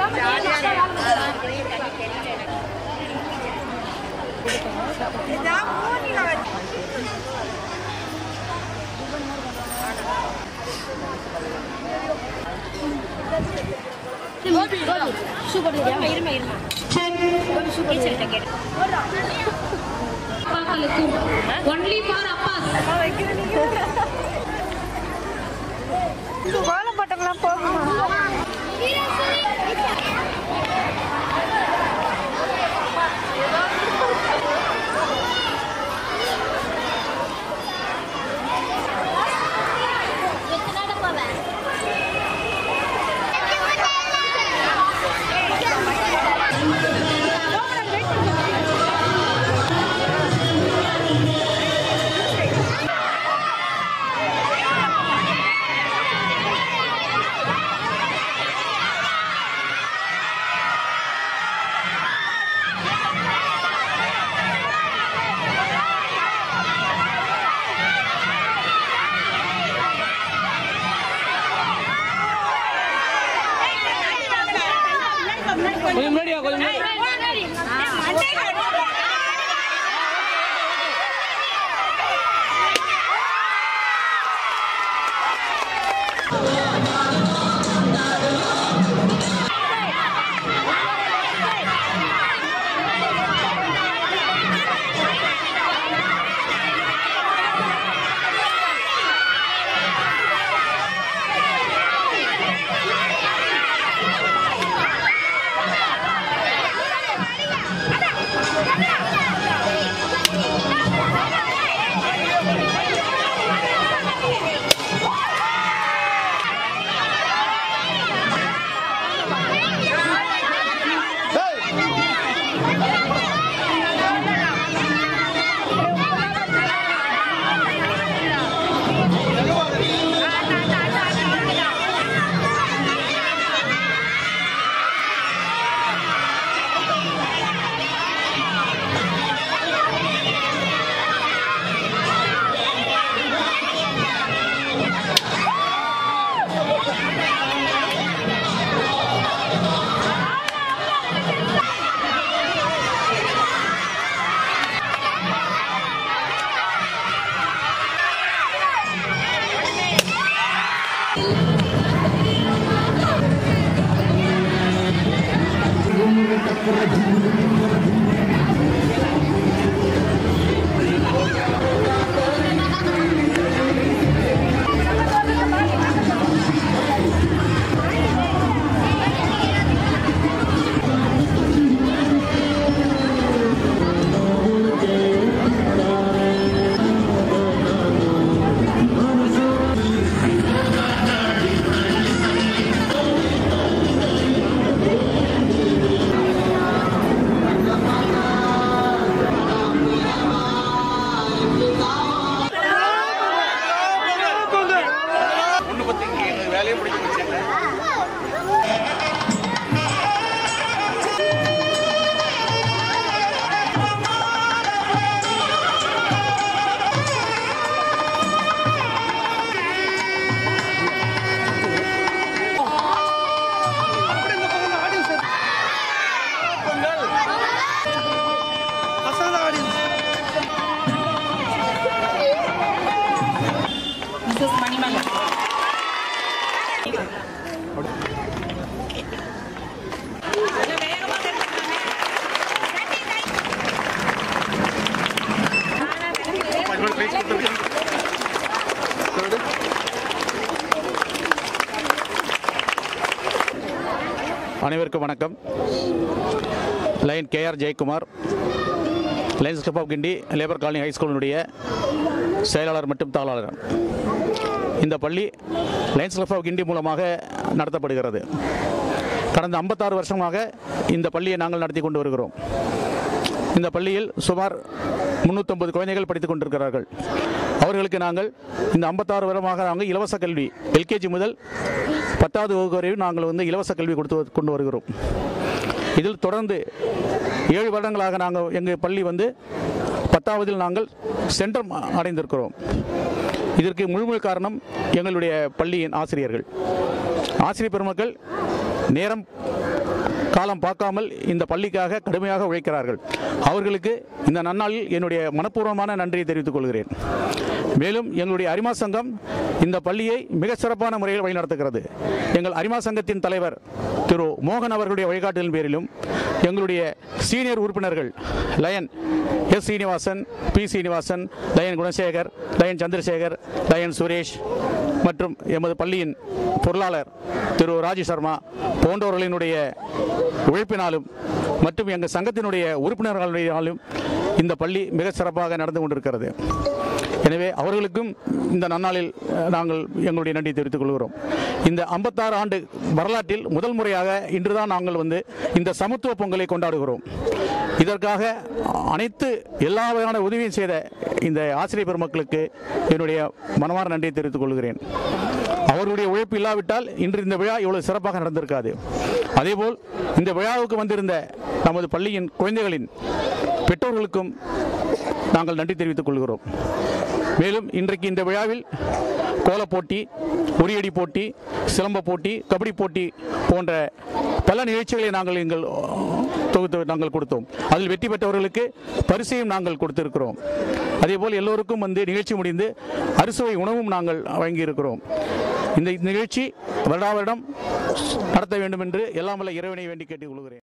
அப்பாக்களுக்கும் only for Abbas கோலம் போட்டவங்களாம் போகுமா கொஞ்சம் முன்னாடியா கொஞ்சம் முன்னாடி ஒன்று பற்றி எங்களுக்கு வேலையை பிடிச்சி வச்சுங்க அனைவருக்கும் வணக்கம் Lion KR Jayakumar Lions club of Guindy labour colony ஹைஸ்கூலினுடைய செயலாளர் மற்றும் தாளாளர் இந்த பள்ளி லைன்ஸ் கிளப் ஆஃப் கிண்டி மூலமாக நடத்தப்படுகிறது கடந்த 56 வருஷமாக இந்த பள்ளியை நாங்கள் நடத்தி கொண்டு வருகிறோம் இந்த பள்ளியில் சுமார் முந்நூற்றம்பது குழந்தைகள் படித்துக் கொண்டிருக்கிறார்கள் அவர்களுக்கு நாங்கள் இந்த 56 வருடமாக நாங்கள் இலவச கல்வி எல்கேஜி முதல் பத்தாவது வகுப்பு வரையும் நாங்கள் வந்து இலவச கல்வி கொடுத்து வ- கொண்டு வருகிறோம் இதில் தொடர்ந்து ஏழு வருடங்களாக நாங்கள் எங்கள் பள்ளி வந்து பத்தாவதில் நாங்கள் சென்றம் அ- அடைந்திருக்கிறோம் இதற்கு முழு முழு காரணம் எங்களுடைய பள்ளியின் ஆசிரியர்கள் ஆசிரியர் பெருமக்கள் நேரம் காலம் பார்க்காமல் இந்த பள்ளிக்காக கடுமையாக உழைக்கிறார்கள் அவர்களுக்கு இந்த நன்னாளில் என்னுடைய மனப்பூர்வமான நன்றியை தெரிவித்துக் கொள்கிறேன் மேலும் எங்களுடைய அரிமா சங்கம் இந்த பள்ளியை மிக சிறப்பான முறையில் வழிநடத்துகிறது எங்கள் அரிமா சங்கத்தின் தலைவர் திரு மோகன் அவர்களுடைய வழிகாட்டுதலின் பேரிலும் எங்களுடைய சீனியர் உறுப்பினர்கள் Lion S Srinivasan P Srinivasan Lion Gunasekar Lion Chandrasekar Lion Suresh மற்றும் எமது பள்ளியின் பொருளாளர் திரு ராஜி சர்மா போன்றவர்களினுடைய உழைப்பினாலும் மற்றும் எங்கள் சங்கத்தினுடைய உறுப்பினர்களினாலும் இந்த பள்ளி மிக சிறப்பாக நடந்து கொண்டிருக்கிறது எனவே அவர்களுக்கும் இந்த நன்னாளில் அஹ், நாங்கள் எங்களுடைய நன்றி தெரிவித்துக் கொள்கிறோம் இந்த 56 ஆண்டு வரலாற்றில் முதல் முறையாக இன்றுதான் நாங்கள் வந்து இந்த சமத்துவ பொங்கலை கொண்டாடுகிறோம் இதற்காக அனைத்து எல்லா வகையான உதவியும் செய்த இந்த ஆசிரியர் பெருமக்களுக்கு என்னுடைய மனமார்ந்த நன்றியை தெரிவித்துக் கொள்கிறேன் அவர்களுடைய உழைப்பு இல்லாவிட்டால் இன்று இந்த விழா இவ்வளவு சிறப்பாக நடந்திருக்காது அதேபோல் இந்த விழாவுக்கு வந்திருந்த நமது பள்ளியின் குழந்தைகளின் பெற்றோர்களுக்கும் நாங்கள் நன்றி தெரிவித்துக் கொள்கிறோம் மேலும் இன்றைக்கு இந்த விழாவில் கோலப் போட்டி உரியடி போட்டி சிலம்ப போட்டி கபடி போட்டி போன்ற பல நிகழ்ச்சிகளை நாங்கள் எங்கள் தொகுத்து நாங்கள் கொடுத்தோம் அதில் வெற்றி பெற்றவர்களுக்கு பரிசையும் நாங்கள் கொடுத்திருக்கிறோம் அதேபோல் எல்லோருக்கும் வந்து நிகழ்ச்சி முடிந்து அறுசுவை உணவும் நாங்கள் வழங்கியிருக்கிறோம் இந்த நிகழ்ச்சி வருடா வருடம் நடத்த வேண்டும் என்று எல்லாம் வல்ல இறைவனை வேண்டி கேட்டுக் கொள்கிறேன்